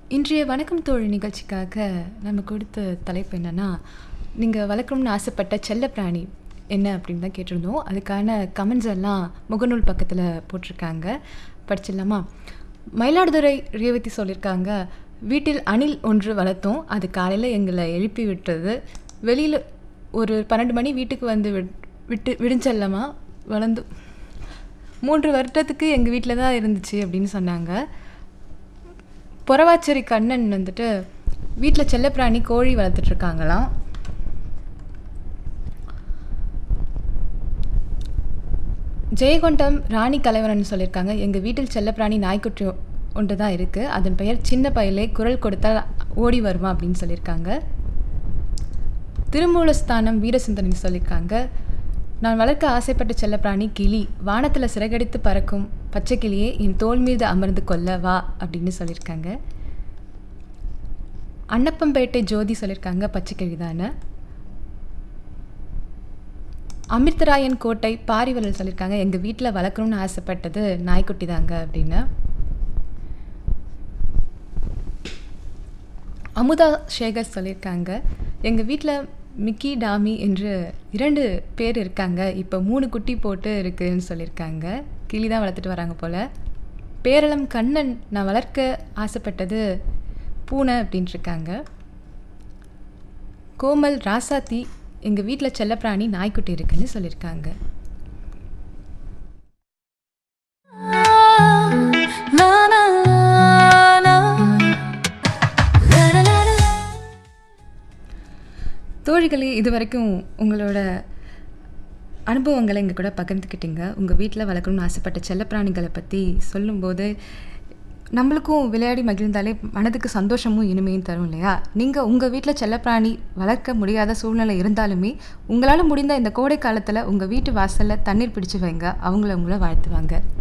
இன்றைய வணக்கம் தோழி நிகழ்ச்சிக்காக நம்ம கொடுத்த தலைப்பு என்னன்னா நீங்கள் வளர்க்கணும்னு ஆசைப்பட்ட செல்லப்பிராணி என்ன அப்படின்னு தான் கேட்டிருந்தோம் அதுக்கான கமெண்ட்ஸ் எல்லாம் முகநூல் பக்கத்தில் போட்டிருக்காங்க படிச்சிடலாமா மயிலாடுதுறை ரேவதி சொல்லியிருக்காங்க வீட்டில் அணில் ஒன்று வளர்த்தோம் அது காலையில் எங்களை எழுப்பி விட்டது வெளியில் ஒரு பன்னெண்டு மணி வீட்டுக்கு வந்து விட்- விட்டு விடிஞ்சல்லமா வளர்ந்து மூன்று வருடத்துக்கு எங்கள் வீட்டில் தான் இருந்துச்சு அப்படின்னு சொன்னாங்க பொறவாச்சேரி கண்ணன் வந்துட்டு வீட்டில் செல்லப்பிராணி கோழி வளர்த்துட்டு இருக்காங்களாம் ஜெயகொண்டம் ராணி கலைவரன் சொல்லியிருக்காங்க எங்கள் வீட்டில் செல்லப்பிராணி நாய்க்குட்டி ஒ- ஒன்று தான் இருக்குது அதன் பெயர் சின்ன பயலே குரல் கொடுத்தால் ஓடி வருமா அப்படின்னு சொல்லியிருக்காங்க திருமூலஸ்தானம் வீரசுந்தரன் சொல்லியிருக்காங்க நான் வளர்க்க ஆசைப்பட்ட செல்லப்பிராணி கிளி வானத்தில் சிறகடித்து பறக்கும் பச்சை கிளியே என் தோள் மீது அமர்ந்து கொள்ள வா அப்படின்னு சொல்லியிருக்காங்க அன்னப்பம்பேட்டை ஜோதி சொல்லியிருக்காங்க பச்சை கிளி தானே அமிர்தராயன் கோட்டை பாரிவலல் சொல்லியிருக்காங்க எங்கள் வீட்டில் வளர்க்கணும்னு ஆசைப்பட்டது நாய்க்குட்டி தாங்க அப்படின்னு அமுதா சேகர் சொல்லியிருக்காங்க எங்கள் வீட்டில் மிக்கி டாமி என்று இரண்டு பேர் இருக்காங்க இப்போ மூணு குட்டி போட்டு இருக்குன்னு சொல்லியிருக்காங்க கிளி தான் வளர்த்துட்டு வராங்க போல் பேரளம் கண்ணன் நான் வளர்க்க ஆசைப்பட்டது பூனை அப்படின்ட்டு இருக்காங்க கோமல் ராசாத்தி எங்கள் வீட்டில் செல்லப்பிராணி நாய்க்குட்டி இருக்குன்னு சொல்லியிருக்காங்க Na na na La la la la தோழிகளே இது வரைக்கும் உங்களோட அனுபவங்களை எங்கள் கூட பகிர்ந்துக்கிட்டீங்க உங்கள் வீட்டில் வளர்க்கணும்னு ஆசைப்பட்ட செல்லப்பிராணிகளை பற்றி சொல்லும்போது நம்மளுக்கும் விளையாடி மகிழ்ந்தாலே மனதுக்கு சந்தோஷமும் இனிமையும் தரும் இல்லையா நீங்கள் உங்கள் வீட்டில் செல்லப்பிராணி வளர்க்க முடியாத சூழ்நிலை இருந்தாலுமே உங்களால் முடிந்த இந்த கோடை காலத்தில் உங்கள் வீட்டு வாசலில் தண்ணீர் பிடிச்சு வைங்க அவங்கள உங்களை வாழ்த்துவாங்க